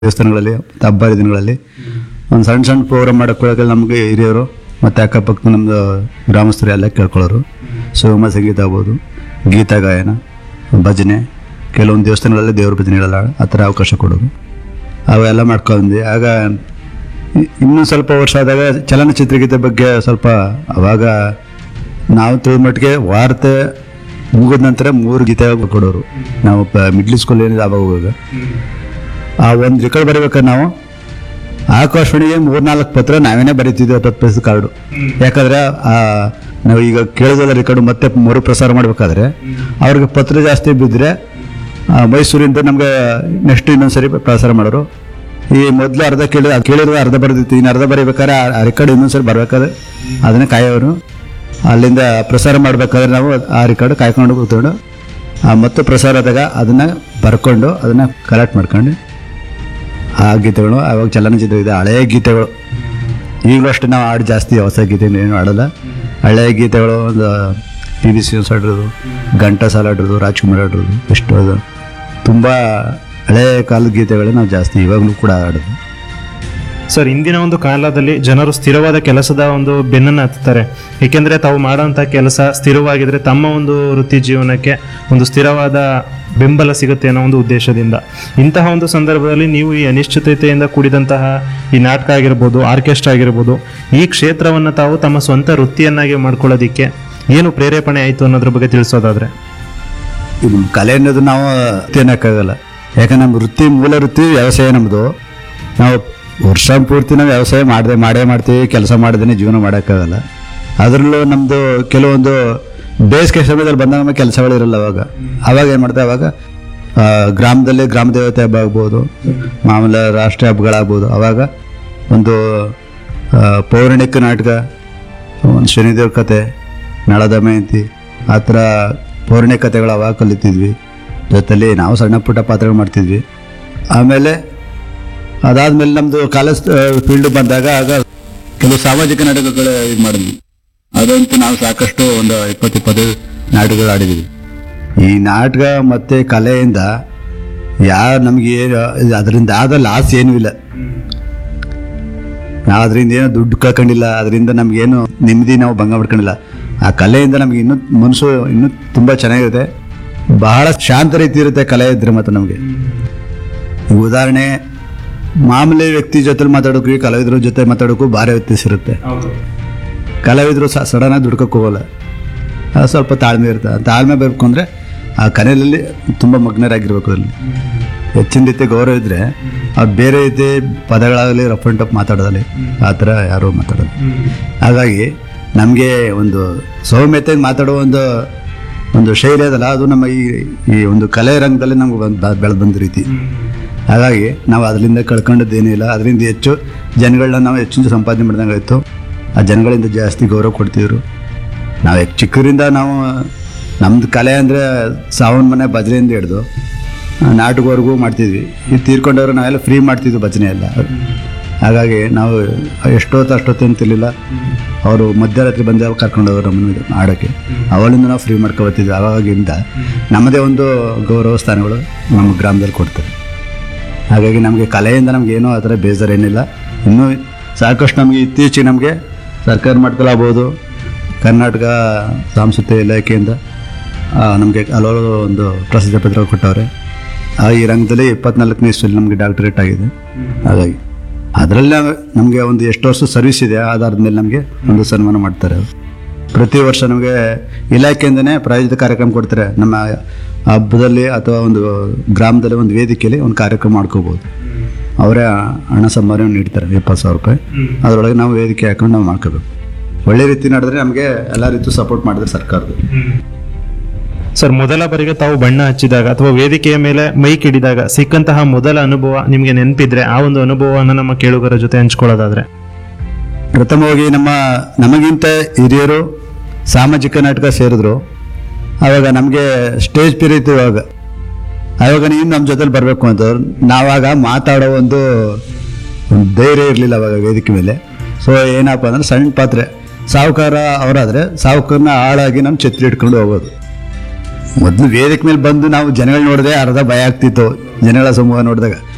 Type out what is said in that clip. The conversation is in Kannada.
ದೇವಸ್ಥಾನಗಳಲ್ಲಿ ಮತ್ತು ಹಬ್ಬ ದಿನಗಳಲ್ಲಿ ಒಂದು ಸಣ್ಣ ಸಣ್ಣ ಪ್ರೋಗ್ರಾಮ್ ಮಾಡೋಕ್ಕೆ ನಮಗೆ ಹಿರಿಯರು ಮತ್ತು ಅಕ್ಕಪಕ್ಕ ನಮ್ಮದು ಗ್ರಾಮಸ್ಥರು ಎಲ್ಲ ಕೇಳ್ಕೊಳ್ಳೋರು ಸುಗಮ ಸಂಗೀತ ಆಗ್ಬೋದು ಗೀತ ಗಾಯನ ಭಜನೆ ಕೆಲವೊಂದು ದೇವಸ್ಥಾನಗಳಲ್ಲಿ ದೇವ್ರ ಭಜನೆಗಳೆಲ್ಲ ಆ ಥರ ಅವಕಾಶ ಕೊಡೋದು ಅವೆಲ್ಲ ಮಾಡ್ಕೊಂಡ್ವಿ ಆಗ ಇ- ಇನ್ನೂ ಸ್ವಲ್ಪ ವರ್ಷ ಆದಾಗ ಚಲನಚಿತ್ರಗೀತೆ ಬಗ್ಗೆ ಸ್ವಲ್ಪ ಅವಾಗ ನಾವು ತಿಳಿದ ಮಟ್ಟಿಗೆ ವಾರ್ತೆ ಮುಗಿದ ನಂತರ ಮೂರು ಗೀತೆ ಕೊಡೋರು ನಾವು ಮಿಡ್ಲ್ ಸ್ಕೂಲ್ ಏನಿದೆ ಆವಾಗ ಹೋಗುವಾಗ ಆ ಒಂದು ರೆಕಾರ್ಡ್ ಬರೀಬೇಕಾದ್ರೆ ನಾವು ಆಕಾಶವಾಣಿಗೆ ಮೂರ್ನಾಲ್ಕು ಪತ್ರ ನಾವೇನೇ ಬರೀತಿದ್ವಿ ಹತ್ತು ಪೈಸೆ ಕಾರ್ಡು ಯಾಕಂದ್ರೆ ಆ ನಾವು ಈಗ ಕೇಳಿದಲ್ಲ ರೆಕಾರ್ಡು ಮತ್ತೆ ಮರು ಪ್ರಸಾರ ಮಾಡಬೇಕಾದ್ರೆ ಅವ್ರಿಗೆ ಪತ್ರ ಜಾಸ್ತಿ ಬಿದ್ದರೆ ಮೈಸೂರಿಂದ ನಮಗೆ ನೆಕ್ಸ್ಟ್ ಇನ್ನೊಂದ್ಸರಿ ಪ್ರಸಾರ ಮಾಡೋರು ಈ ಮೊದಲು ಅರ್ಧ ಕೇಳಿ ಕೇಳಿರೋ ಅರ್ಧ ಬರೆದಿತ್ತು ಇನ್ನು ಅರ್ಧ ಬರೀಬೇಕಾದ್ರೆ ಆ ರೆಕಾರ್ಡ್ ಇನ್ನೊಂದ್ಸರಿ ಬರಬೇಕಾದ್ರೆ ಅದನ್ನೇ ಕಾಯೋರು ಅಲ್ಲಿಂದ ಪ್ರಸಾರ ಮಾಡಬೇಕಾದ್ರೆ ನಾವು ಆ ರೆಕಾರ್ಡ್ ಕಾಯ್ಕೊಂಡು ಕೂತ್ಕೊಂಡು ಆ ಮತ್ತು ಪ್ರಸಾರ ಆದಾಗ ಅದನ್ನು ಬರ್ಕೊಂಡು ಅದನ್ನು ಕಲೆಕ್ಟ್ ಮಾಡ್ಕೊಂಡು ಆ ಗೀತೆಗಳು ಅವಾಗ ಚಲನಚಿತ್ರ ಇದೆ ಹಳೆಯ ಗೀತೆಗಳು ಈಗಲೂ ಅಷ್ಟೇ ನಾವು ಹಾಡು ಜಾಸ್ತಿ ಹೊಸ ಗೀತೆ ಏನು ಆಡೋಲ್ಲ ಹಳೆಯ ಗೀತೆಗಳು ಒಂದು ಪಿ ಬಿ ಸಿ ಆಡಿರೋದು ಘಂಟಸಾಲ ಆಡಿರೋದು ರಾಜ್ಕುಮಾರ್ ಆಡಿರೋದು ಎಷ್ಟು ಅದು ತುಂಬ ಹಳೆಯ ಕಾಲದ ಗೀತೆಗಳೇ ನಾವು ಜಾಸ್ತಿ ಇವಾಗಲೂ ಕೂಡ ಆಡೋದು ಸರ್ ಇಂದಿನ ಒಂದು ಕಾಲದಲ್ಲಿ ಜನರು ಸ್ಥಿರವಾದ ಕೆಲಸದ ಒಂದು ಬೆನ್ನನ್ನು ಹತ್ತಾರೆ ಏಕೆಂದರೆ ತಾವು ಮಾಡೋಂಥ ಕೆಲಸ ಸ್ಥಿರವಾಗಿದ್ರೆ ತಮ್ಮ ಒಂದು ವೃತ್ತಿ ಜೀವನಕ್ಕೆ ಒಂದು ಸ್ಥಿರವಾದ ಬೆಂಬಲ ಸಿಗುತ್ತೆ ಅನ್ನೋ ಒಂದು ಉದ್ದೇಶದಿಂದ ಇಂತಹ ಒಂದು ಸಂದರ್ಭದಲ್ಲಿ ನೀವು ಈ ಅನಿಶ್ಚಿತತೆಯಿಂದ ಕೂಡಿದಂತಹ ಈ ನಾಟಕ ಆಗಿರ್ಬೋದು ಆರ್ಕೆಸ್ಟ್ರಾ ಆಗಿರ್ಬೋದು ಈ ಕ್ಷೇತ್ರವನ್ನು ತಾವು ತಮ್ಮ ಸ್ವಂತ ವೃತ್ತಿಯನ್ನಾಗಿ ಮಾಡ್ಕೊಳ್ಳೋದಿಕ್ಕೆ ಏನು ಪ್ರೇರೇಪಣೆ ಆಯಿತು ಅನ್ನೋದ್ರ ಬಗ್ಗೆ ತಿಳಿಸೋದಾದ್ರೆ ಇದು ಕಲೆ ಅನ್ನೋದು ನಾವು ತಿನ್ನಕ್ಕಾಗಲ್ಲ ಯಾಕಂದ್ರೆ ನಮ್ಮ ವೃತ್ತಿ ಮೂಲ ವೃತ್ತಿ ವ್ಯವಸಾಯ ನಮ್ಮದು ನಾವು ವರ್ಷ ಪೂರ್ತಿ ನಾವು ವ್ಯವಸಾಯ ಮಾಡದೆ ಮಾಡೇ ಮಾಡ್ತೀವಿ ಕೆಲಸ ಮಾಡದೇ ಜೀವನ ಮಾಡೋಕ್ಕಾಗಲ್ಲ ಅದರಲ್ಲೂ ನಮ್ಮದು ಕೆಲವೊಂದು ಬೇಸಿಗೆ ಸಮಯದಲ್ಲಿ ಬಂದಾಗ ನಮಗೆ ಕೆಲಸಗಳಿರಲ್ಲ ಅವಾಗ ಅವಾಗ ಏನು ಮಾಡ್ತೇವೆ ಅವಾಗ ಆ, ಗ್ರಾಮದಲ್ಲಿ ಗ್ರಾಮ ದೇವತೆ ಹಬ್ಬ ಆಗ್ಬೋದು ಮಾಮೂಲ ರಾಷ್ಟ್ರೀಯ ಹಬ್ಬಗಳಾಗ್ಬೋದು ಅವಾಗ ಒಂದು ಆ, ಪೌರಾಣಿಕ ನಾಟಕ ಒಂದು ಶನಿದೇವ್ರ ಕತೆ ನಳದ ಮಯಂತಿ ಆ ಥರ ಪೌರಾಣಿಕ ಕಥೆಗಳು ಅವಾಗ ಕಲಿತಿದ್ವಿ ಜೊತೆಲಿ ನಾವು ಸಣ್ಣ ಪುಟ್ಟ ಪಾತ್ರಗಳು ಮಾಡ್ತಿದ್ವಿ ಆಮೇಲೆ ಅದಾದ್ಮೇಲೆ ನಮ್ಮದು ಕಾಲೇಜ್ ಫೀಲ್ಡ್ ಬಂದಾಗ ಆಗ ಕೆಲವು ಸಾಮಾಜಿಕ ನಾಟಕಗಳು ಇದು ಮಾಡಿದ್ವಿ ಅದಂತೂ ನಾವು ಸಾಕಷ್ಟು ಒಂದು ಇಪ್ಪತ್ತು ಇಪ್ಪತ್ತೈದು ನಾಟಕಗಳು ಆಡಿದ್ವಿ ಈ ನಾಟಕ ಮತ್ತು ಕಲೆಯಿಂದ ಯಾರು ನಮಗೆ ಅದರಿಂದ ಆದ ಲಾಸ್ ಏನೂ ಇಲ್ಲ ನಾವು ಅದರಿಂದ ಏನೋ ದುಡ್ಡು ಕಳ್ಕೊಂಡಿಲ್ಲ ಅದರಿಂದ ನಮಗೇನು ನೆಮ್ಮದಿ ನಾವು ಭಂಗ ಮಾಡ್ಕೊಂಡಿಲ್ಲ ಆ ಕಲೆಯಿಂದ ನಮಗೆ ಇನ್ನೂ ಮನಸ್ಸು ಇನ್ನೂ ತುಂಬ ಚೆನ್ನಾಗಿರುತ್ತೆ ಬಹಳ ಶಾಂತ ರೀತಿ ಇರುತ್ತೆ ಕಲೆ ಇದ್ರೆ ಮಾತ್ರ ನಮಗೆ ಈಗ ಉದಾಹರಣೆ ಮಾಮೂಲಿ ವ್ಯಕ್ತಿ ಜೊತೆ ಮಾತಾಡೋಕೆ ಕಲಾವಿದ್ರ ಜೊತೆ ಮಾತಾಡೋಕ್ಕೂ ಭಾರಿ ವ್ಯತ್ಯಾಸ ಇರುತ್ತೆ ಕಲಾವಿದರು ಸಡನ್ ಆಗಿ ದುಡ್ಕೋಕೆ ಹೋಗಲ್ಲ ಅದು ಸ್ವಲ್ಪ ತಾಳ್ಮೆ ಇರುತ್ತೆ ಆ ತಾಳ್ಮೆ ಬೇಕು ಅಂದರೆ ಆ ಕಲೆಯಲ್ಲಿ ತುಂಬ ಮಗ್ನರಾಗಿರ್ಬೇಕು ಅದರಲ್ಲಿ ಹೆಚ್ಚಿನ ರೀತಿ ಗೌರವ ಇದ್ದರೆ ಅವ್ರು ಬೇರೆ ರೀತಿ ಪದಗಳಾಗಲಿ ರಫ್ ಆ್ಯಂಡ್ ಟಫ್ ಮಾತಾಡೋದಲ್ಲಿ ಆ ಥರ ಯಾರೂ ಮಾತಾಡೋದು ಹಾಗಾಗಿ ನಮಗೆ ಒಂದು ಸೌಮ್ಯತೆಗೆ ಮಾತಾಡೋ ಒಂದು ಒಂದು ಶೈಲಿ ಅದಲ್ಲ ಅದು ನಮ್ಮ ಈ ಈ ಒಂದು ಕಲೆ ರಂಗದಲ್ಲಿ ನಮ್ಗೆ ಬಂದು ಬೆಳೆದು ಬಂದ ರೀತಿ ಹಾಗಾಗಿ ನಾವು ಅದರಿಂದ ಕಳ್ಕೊಂಡದ್ದೇನೂ ಇಲ್ಲ ಅದರಿಂದ ಹೆಚ್ಚು ಜನಗಳನ್ನ ನಾವು ಹೆಚ್ಚು ಸಂಪಾದನೆ ಮಾಡಿದಂಗೆ ಆಯಿತು ಆ ಜನಗಳಿಂದ ಜಾಸ್ತಿ ಗೌರವ ಕೊಡ್ತಿದ್ರು ನಾವು ಹೆಚ್ಚು ಚಿಕ್ಕರಿಂದ ನಾವು ನಮ್ಮದು ಕಲೆ ಅಂದರೆ ಸಾವನ್ ಮನೆ ಭಜನೆಯಿಂದ ಹಿಡ್ದು ಆ, ನಾಟಕವರೆಗೂ ಮಾಡ್ತಿದ್ವಿ ಈ ತೀರ್ಕೊಂಡವರು ನಾವೆಲ್ಲ ಫ್ರೀ ಮಾಡ್ತಿದ್ವಿ ಭಜನೆ ಎಲ್ಲ ಹಾಗಾಗಿ ನಾವು ಎಷ್ಟೊತ್ತು ಅಷ್ಟೊತ್ತು ಅಂತಿರ್ಲಿಲ್ಲ ಅವರು ಮಧ್ಯರಾತ್ರಿ ಬಂದು ಕರ್ಕೊಂಡೋದ್ರು ನಮ್ಮನ್ನು ಆಡೋಕ್ಕೆ ಅವಳಿಂದ ನಾವು ಫ್ರೀ ಮಾಡ್ಕೊಬರ್ತಿದ್ವಿ ಆವಾಗಿಂದ ನಮ್ಮದೇ ಒಂದು ಗೌರವ ಸ್ಥಾನಗಳು ನಮ್ಮ ಗ್ರಾಮದಲ್ಲಿ ಕೊಡ್ತಾರೆ ಹಾಗಾಗಿ ನಮಗೆ ಕಲೆಯಿಂದ ನಮ್ಗೆ ಏನೂ ಆ ಥರ ಬೇಜಾರೇನಿಲ್ಲ ಇನ್ನೂ ಸಾಕಷ್ಟು ನಮಗೆ ಇತ್ತೀಚೆಗೆ ನಮಗೆ ಸರ್ಕಾರ ಮಟ್ಟದಲ್ಲಾಗ್ಬೋದು ಕರ್ನಾಟಕ ಸಾಂಸ್ಕೃತಿಕ ಇಲಾಖೆಯಿಂದ ನಮಗೆ ಹಲವಾರು ಒಂದು ಪ್ರಸಿದ್ಧ ಪತ್ರ ಕೊಟ್ಟವ್ರೆ ಆ ಈ ರಂಗದಲ್ಲಿ ಇಪ್ಪತ್ನಾಲ್ಕನೇ ಇಸ್ವಿಯಲ್ಲಿ ನಮಗೆ ಡಾಕ್ಟರೇಟ್ ಆಗಿದೆ ಹಾಗಾಗಿ ಅದರಲ್ಲೇ ನಮಗೆ ಒಂದು ಎಷ್ಟು ವರ್ಷ ಸರ್ವಿಸ್ ಇದೆ ಆಧಾರದ ಮೇಲೆ ನಮಗೆ ಒಂದು ಸನ್ಮಾನ ಮಾಡ್ತಾರೆ ಅವ್ರು. ಪ್ರತಿ ವರ್ಷ ನಮಗೆ ಇಲಾಖೆಯಿಂದನೇ ಪ್ರಾಯೋಜಿತ ಕಾರ್ಯಕ್ರಮ ಕೊಡ್ತಾರೆ ನಮ್ಮ ಹಬ್ಬದಲ್ಲಿ ಅಥವಾ ಒಂದು ಗ್ರಾಮದಲ್ಲಿ ಒಂದು ವೇದಿಕೆಯಲ್ಲಿ ಒಂದು ಕಾರ್ಯಕ್ರಮ ಮಾಡ್ಕೋಬೋದು ಅವರೇ ಹಣ ಸಂಭಾವನೆ ನೀಡ್ತಾರೆ ಇಪ್ಪತ್ತು ಸಾವಿರ ರೂಪಾಯಿ ಅದರೊಳಗೆ ನಾವು ವೇದಿಕೆ ಹಾಕೊಂಡು ನಾವು ಮಾಡ್ಕೋಬೇಕು ಒಳ್ಳೆ ರೀತಿ ನಡೆದ್ರೆ ನಮಗೆ ಎಲ್ಲ ರೀತಿ ಸಪೋರ್ಟ್ ಮಾಡಿದ್ರೆ ಸರ್ಕಾರದ್ದು ಸರ್ ಮೊದಲ ಬಾರಿಗೆ ತಾವು ಬಣ್ಣ ಹಚ್ಚಿದಾಗ ಅಥವಾ ವೇದಿಕೆಯ ಮೇಲೆ ಮೈಕ್ ಹಿಡಿದಾಗ ಸಿಕ್ಕಂತಹ ಮೊದಲ ಅನುಭವ ನಿಮಗೆ ನೆನಪಿದ್ರೆ ಆ ಒಂದು ಅನುಭವವನ್ನು ನಮ್ಮ ಕೇಳುಗರ ಜೊತೆ ಹಂಚ್ಕೊಳ್ಳೋದಾದ್ರೆ ಪ್ರಥಮವಾಗಿ ನಮ್ಮ ನಮಗಿಂತ ಹಿರಿಯರು ಸಾಮಾಜಿಕ ನಾಟಕ ಸೇರಿದ್ರು ಆವಾಗ ನಮಗೆ ಸ್ಟೇಜ್ ಪೀರ್ ಇತ್ತು ಇವಾಗ ಆವಾಗ ನೀವು ನಮ್ಮ ಜೊತೆಲಿ ಬರಬೇಕು ಅಂತ ನಾವಾಗ ಮಾತಾಡೋ ಒಂದು ಒಂದು ಧೈರ್ಯ ಇರಲಿಲ್ಲ ಅವಾಗ ವೇದಿಕೆ ಮೇಲೆ ಸೊ ಏನಪ್ಪ ಅಂದ್ರೆ ಸಣ್ಣ ಪಾತ್ರೆ ಸಾಹುಕಾರ ಅವರಾದರೆ ಸಾಹುಕಾರನ ಆಳಾಗಿ ನಮ್ಮ ಛತ್ರಿ ಇಟ್ಕೊಂಡು ಹೋಗೋದು ಮೊದಲು ವೇದಿಕೆ ಮೇಲೆ ಬಂದು ನಾವು ಜನಗಳು ನೋಡಿದ್ರೆ ಅರ್ಧ ಭಯ ಆಗ್ತಿತ್ತು ಜನಗಳ ಸಮೂಹ ನೋಡಿದಾಗ